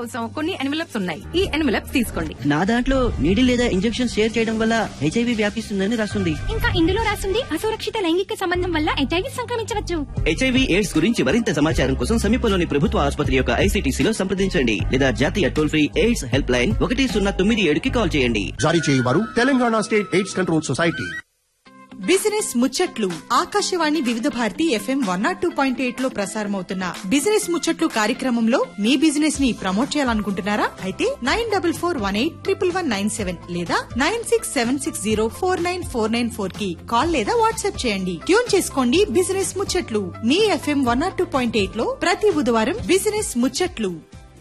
కోసం కొన్ని ఎన్వలప్స్ ఉన్నాయి ఈ ఎన్వలప్స్ తీసుకోండి నా దాంట్లో నీడి లేదా ఇంజెక్షన్ షేర్ చేయడం వల్ల హెచ్ఐవి వ్యాపిస్తుందని రాస్తుంది ఇంకా ఇందులో రాసింది అసురక్షిత లైంగిక సంబంధం వల్ల హెచ్ఐవి సంక్రమించవచ్చు హెచ్ఐవి ఎయిడ్స్ గురించి మరింత సమాచారం కోసం సమీపంలోని ప్రభుత్వ ఆసుపత్రి యొక్క ఐసీటీసీలో సంప్రదించండి లేదా జాతీయ toll free AIDS helpline ఒకటి సున్నా తొమ్మిది ఏడుకి కాల్ చేయండి జారీ చేయవారు Telangana state AIDS control society business ముచ్చట్లు Akashvani Vividh Bharati FM one nought two point eight లో ప్రసారమవుతున్న బిజినెస్ ముచ్చట్లు కార్యక్రమంలో మీ బిజినెస్ ని ప్రమోట్ చేయాలనుకుంటున్నారా అయితే nine double four one eight triple one nine seven లేదా nine six seven six zero four nine four nine four కి కాల్ లేదా వాట్సాప్ చేయండి ట్యూన్ చేసుకోండి బిజినెస్ ముచ్చట్లు మీ FM one nought two point eight లో ప్రతి బుధవారం బిజినెస్ ముచ్చట్లు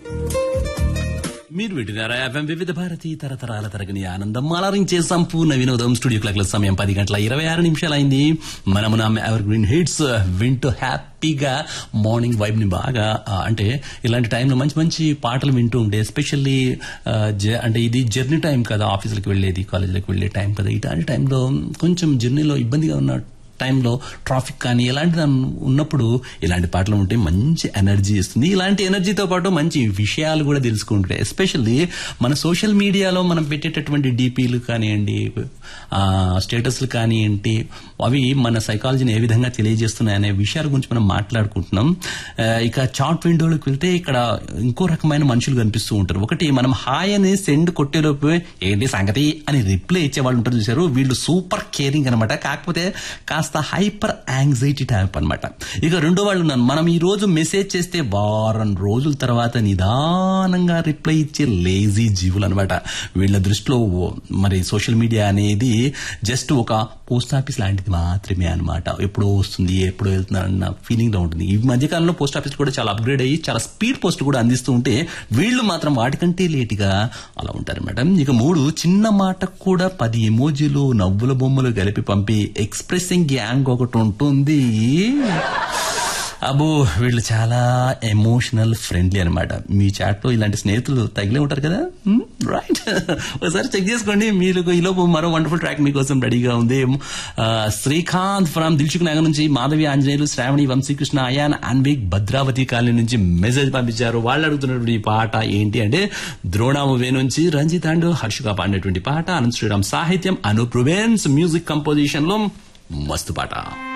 మీరు వింటున్నారా ఎఫ్ఎం వివిధ భారతి తరతరాల తరగని ఆనందం అలరించే సంపూర్ణ వినోదం స్టూడియో క్లాక్ల సమయం పది గంటల ఇరవై ఆరు నిమిషాలు అయింది మనము నా ఎవర్ గ్రీన్ హిట్స్ వింటూ హ్యాపీగా మార్నింగ్ వైబ్ ని బాగా ఆ, అంటే ఇలాంటి టైంలో మంచి మంచి పాటలు వింటూ ఉండే ఎస్పెషల్లీ అంటే ఇది జర్నీ టైం కదా ఆఫీసులకు వెళ్ళేది కాలేజీలకు వెళ్ళే టైం కదా ఇలాంటి టైంలో కొంచెం జర్నీలో ఇబ్బందిగా ఉన్న టైంలో ట్రాఫిక్ కానీ ఎలాంటి దాన్ని ఉన్నప్పుడు ఇలాంటి పాటలు ఉంటే మంచి ఎనర్జీ ఇస్తుంది ఇలాంటి ఎనర్జీతో పాటు మంచి విషయాలు కూడా తెలుసుకుంటాయి ఎస్పెషల్లీ మన సోషల్ మీడియాలో మనం పెట్టేటటువంటి డీపీలు కానివ్వండి స్టేటస్లు కానివ్వండి అవి మన సైకాలజీని ఏ విధంగా తెలియజేస్తున్నాయి అనే విషయాల గురించి మనం మాట్లాడుకుంటున్నాం ఆ, ఇక చాట్ విండోలోకి వెళ్తే ఇక్కడ ఇంకో రకమైన మనుషులు కనిపిస్తూ ఉంటారు ఒకటి మనం హాయ్ అని సెండ్ కొట్టేలోపు ఏంటి సంగతి అని రిప్లై ఇచ్చే వాళ్ళు ఉంటారు చూసారు వీళ్ళు సూపర్ కేరింగ్ అనమాట కాకపోతే కాస్త హైపర్ యాంగ్జైటీ టైప్ అన్నమాట ఇక రెండో వాళ్ళు ఉన్నారు మనం ఈ రోజు మెసేజ్ చేస్తే వారం రోజుల తర్వాత నిదానంగా రిప్లై ఇచ్చే లేజీ జీవులు అనమాట వీళ్ళ దృష్టిలో ఓ- మరి సోషల్ మీడియా అనేది జస్ట్ ఒక పోస్ట్ ఆఫీస్ లాంటిది మాత్రమే అనమాట ఎప్పుడో వస్తుంది ఎప్పుడో వెళ్తున్నారన్న ఫీలింగ్ లో ఉంటుంది ఈ మధ్య కాలంలో పోస్ట్ ఆఫీస్ కూడా చాలా అప్గ్రేడ్ అయ్యి చాలా స్పీడ్ పోస్ట్ కూడా అందిస్తూ ఉంటే వీళ్ళు మాత్రం వాటికంటే లేటుగా అలా ఉంటారు మేడం ఇక మూడు చిన్న మాటకు కూడా పది ఎమోజీలు నవ్వుల బొమ్మలు కలిపి పంపి ఎక్స్ప్రెసింగ్ గ్యాంగ్ ఒకటి ఉంటుంది అబ్బో వీళ్ళు చాలా ఎమోషనల్ ఫ్రెండ్లీ అనమాట మీ చాట్ లో ఇలాంటి స్నేహితులు తగిలే ఉంటారు కదా రైట్ ఒకసారి చెక్ చేసుకోండి మీరు ఈలోపు మరో వండర్ఫుల్ ట్రాక్ మీకోసం రెడీగా ఉంది ఆ, శ్రీకాంత్ ఫ్రమ్ దిల్చుక్ నగర్ నుంచి మాధవి ఆంజనేయులు శ్రావణి వంశీకృష్ణ అయాన్ అన్విక్ భద్రావతి కాలనీ నుంచి మెసేజ్ పంపించారు వాళ్ళు అడుగుతున్నటువంటి ఈ పాట ఏంటి అంటే ద్రోణామువే నుంచి రంజిత్ అండ్ హర్షుగా పాడినటువంటి పాట అనంత్ శ్రీరామ్ సాహిత్యం అనూప్ రుబెన్స్ మ్యూజిక్ కంపోజిషన్ లో మస్తు పాట